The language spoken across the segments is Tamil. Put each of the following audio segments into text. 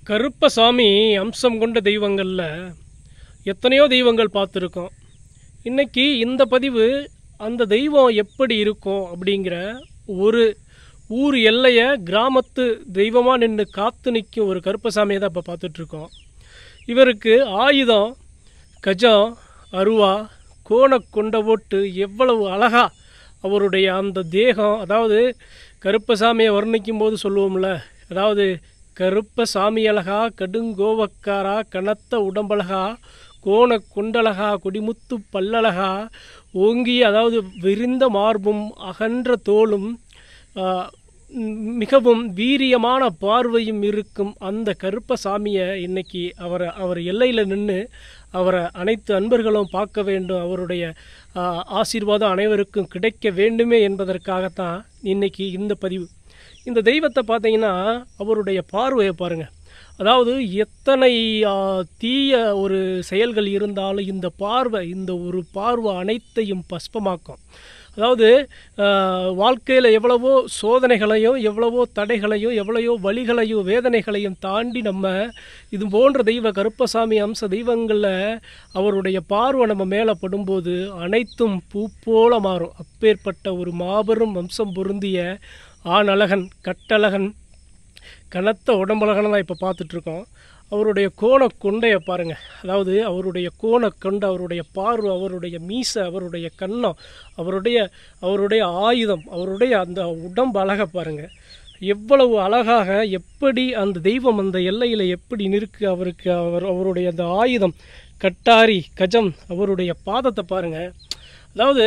கருப்பசாமி அம்சம் கொண்ட தெய்வங்களில் எத்தனையோ தெய்வங்கள் பார்த்துருக்கோம் இன்னைக்கு இந்த பதிவு அந்த தெய்வம் எப்படி இருக்கும் அப்படிங்கிற ஒரு ஊர் எல்லையை கிராமத்து தெய்வமாக நின்று காத்து நிற்கும் ஒரு கருப்பசாமியை தான் இப்போ பார்த்துட்ருக்கோம் இவருக்கு ஆயுதம் கஜம் அருவா கோணக் கொண்ட ஓட்டு எவ்வளவு அழகா அவருடைய அந்த தேகம் அதாவது கருப்பசாமியை வர்ணிக்கும் போது சொல்லுவோம்ல அதாவது கருப்ப சாமி அழகா கடுங்கோவக்காரா கனத்த உடம்பழகா கோண குண்டழகா கொடிமுத்து பல்லழகா ஓங்கிய அதாவது விரிந்த மார்பும் அகன்ற தோளும் ஆ, ம், மிகவும் வீரியமான பார்வையும் இருக்கும் அந்த கருப்பசாமியை இன்னைக்கு அவரை அவர் எல்லையில் நின்று அவரை அனைத்து அன்பர்களும் பார்க்க வேண்டும் அவருடைய ஆ, ஆசீர்வாதம் அனைவருக்கும் கிடைக்க வேண்டுமே என்பதற்காகத்தான் இன்னைக்கு இந்த பதிவு இந்த தெய்வத்தை பார்த்தீங்கன்னா அவருடைய பார்வையை பாருங்கள் அதாவது எத்தனை ஆ, தீய ஒரு செயல்கள் இருந்தாலும் இந்த பார்வை இந்த ஒரு பார்வை அனைத்தையும் பஸ்பமாக்கும் அதாவது வாழ்க்கையில் எவ்வளவோ சோதனைகளையும் எவ்வளவோ தடைகளையும் எவ்வளவோ வழிகளையும் வேதனைகளையும் தாண்டி நம்ம இது போன்ற தெய்வ கருப்பசாமி அம்ச தெய்வங்களில் அவருடைய பார்வை நம்ம மேலே படும்போது அனைத்தும் பூ போல மாறும் அப்பேற்பட்ட ஒரு மாபெரும் வம்சம் பொருந்திய ஆணழகன் கட்டழகன் கனத்த உடம்பழகனை தான் இப்போ பார்த்துட்ருக்கோம் அவருடைய கோண கொண்டையை பாருங்கள் அதாவது அவருடைய கோண கொண்ட அவருடைய பார்வை அவருடைய மீசை அவருடைய கன்னம் அவருடைய அவருடைய ஆயுதம் அவருடைய அந்த உடம்பு அழகை பாருங்கள் எவ்வளவு அழகாக எப்படி அந்த தெய்வம் அந்த எல்லையில் எப்படி நிற்கு அவருக்கு அவர் அவருடைய அந்த ஆயுதம் கட்டாரி கஜம் அவருடைய பாதத்தை பாருங்கள் அதாவது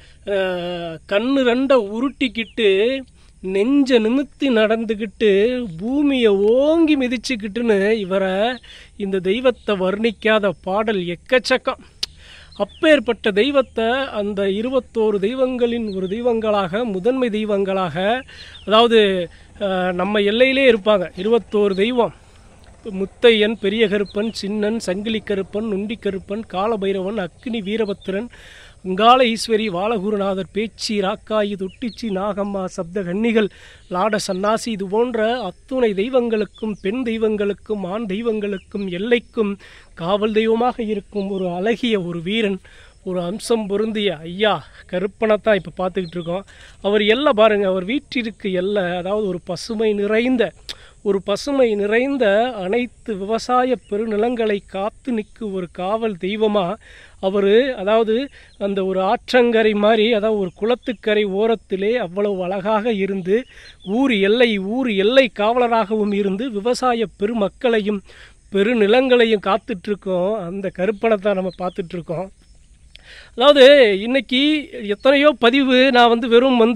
அஹ், கண்ணு ரெண்டை உருட்டிக்கிட்டு நெஞ்ச நிமித்தி நடந்துக்கிட்டு பூமியை ஓங்கி மிதிச்சுக்கிட்டுன்னு இவரை இந்த தெய்வத்தை வர்ணிக்காத பாடல் எக்கச்சக்கம் அப்பேற்பட்ட தெய்வத்தை அந்த இருபத்தோரு தெய்வங்களின் ஒரு தெய்வங்களாக முதன்மை தெய்வங்களாக அதாவது அஹ், நம்ம எல்லையிலே இருப்பாங்க இருபத்தோரு தெய்வம் முத்தையன் பெரிய கருப்பன் சின்னன் சங்கிலி கருப்பன் நுண்டி கருப்பன் காலபைரவன் அக்னி வீரபத்திரன் அங்காள ஈஸ்வரி வாலகுருநாதர் பேச்சி ராக்காயி தொட்டிச்சி நாகம்மா சப்த கன்னிகள் லாட சன்னாசி இது போன்ற அத்துணை தெய்வங்களுக்கும் பெண் தெய்வங்களுக்கும் ஆண் தெய்வங்களுக்கும் எல்லைக்கும் காவல் தெய்வமாக இருக்கும் ஒரு அழகிய ஒரு வீரன் ஒரு அம்சம் பொருந்திய ஐயா கருப்பனை தான் இப்போ பார்த்துக்கிட்டு இருக்கோம் அவர் எல்லை பாருங்கள் அவர் வீட்டிற்கு எல்லை அதாவது ஒரு பசுமை நிறைந்த ஒரு பசுமை நிறைந்த அனைத்து விவசாய பெருநிலங்களை காத்து நிற்கும் ஒரு காவல் தெய்வமாக அவர் அதாவது அந்த ஒரு ஆற்றங்கரை மாதிரி அதாவது ஒரு குளத்துக்கரை ஓரத்திலே அவ்வளவு அழகாக இருந்து ஊர் எல்லை ஊர் எல்லை காவலராகவும் இருந்து விவசாய பெருமக்களையும் பெருநிலங்களையும் காத்துட்ருக்கோம் அந்த கருப்பனை தான் நம்ம பார்த்துட்ருக்கோம் அதாவது இன்னைக்கு எத்தனையோ பதிவு நான் வந்து வெறும் வந்து